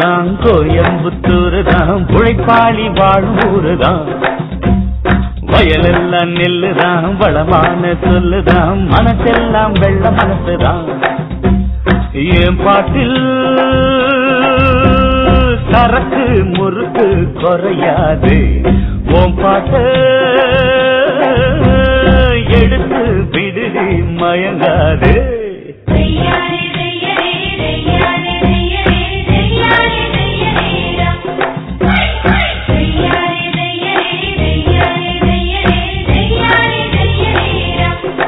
ஊருதான் கோயம்புத்தூர் தான் உழைப்பாளி வாழும் ஊருதான் வயலெல்லாம் நெல்லுதான் வளமான சொல்லுதான் மனசெல்லாம் வெள்ள மனசுதான் என் பாட்டில் சரக்கு முறுக்கு குறையாது உன் பாட்டு எடுத்து விடுதி மயங்காது தையாரே தையரே தையாரே தையரே தையாரே தையரேடா தையாரே தையரே தையாரே தையரே தையாரே தையரேடா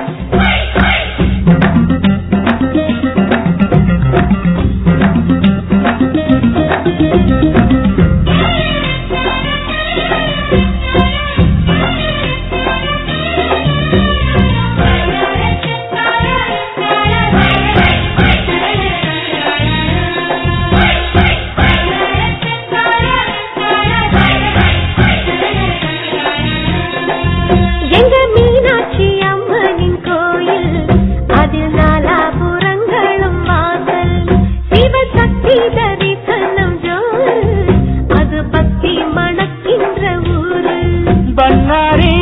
எங்க மீனாட்சி அம்மனின் கோயில் அதில் நாலாபுரங்களும் வாசல் சிவசக்தி தரிசனம் ஜோறு அது பக்தி மணக்கின்ற ஊரு பண்ணாரி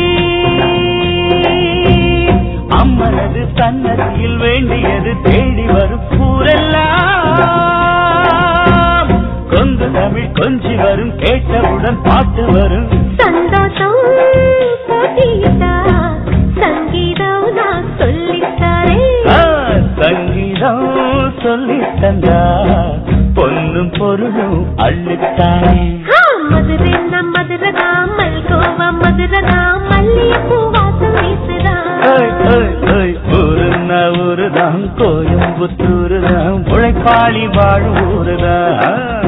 அம்மனது சன்னதியில் வேண்டியது தேடி வரும் ஊரெல்லாம் கொங்கு தமிழ் கொஞ்சி வரும் கேட்டவுடன் பாட்டு வரும் சந்தோஷம் போட்டியிட்டா சங்கீதம் நான் சொல்லித்தாரே ஆ, சங்கீதம் சொல்லி தந்தா பொன்னும் பொருளும் அள்ளித்தானே ஆ, மதுரை நம் மதுரதா மல்கோவா மதுரதா மல்லிகைப்பூ வாசம் வீசுதா ஏய், ஏய், ஏய், ஊருன்னா ஊருதான் கோயம்புத்தூருதான் உழைப்பாளி வாழும் ஊருதான்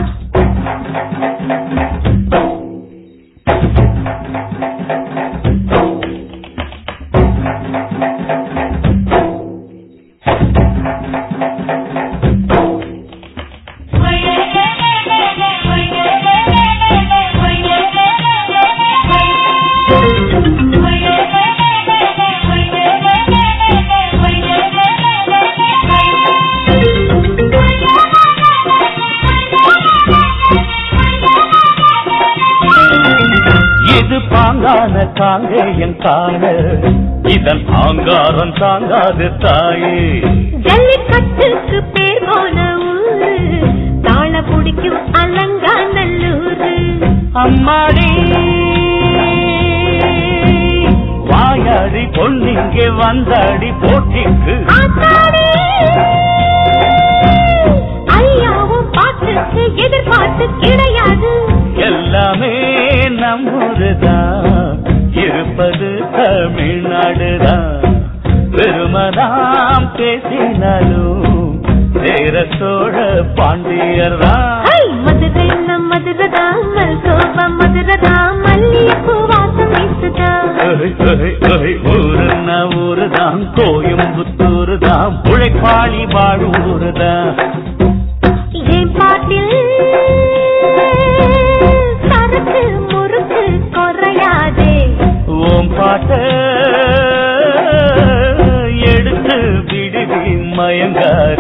இது பாங்கான காங்கேயன் காண இதன் ஆங்காரம் தாங்காது தாயே ஜல்லிக்கட்டுக்கு பேர் போன ஊரு தாள பிடிக்கும் அலங்காநல்லூரு அம்மாடி வாயாடி பொண்ணிங்கே வந்தாடி போட்டிக்கு ஆத்தாடி ஐயாவும் பாட்டுக்கு எதிர்பார்த்து கிடையாது எல்லாமே நம்மூருதான் இருப்பது தமிழ்நாடுதான் பெருமதாம் பேசினாலும் சேர சோழ பாண்டியர் தான் ஐ, மதுரை நம் மதுரதா மல்கோவா மதுரதா மல்லிகைப்பூ வாசம் வீசுதா ஊருன்னா ஊருதான் கோயம்புத்தூர் தான் உழைப்பாளி வாழும் ஊருதான் என் பாட்டில் சரக்கு முறுக்கு குறையாதே ஓம் பாட்ட எடுத்து விடுவி மயங்காது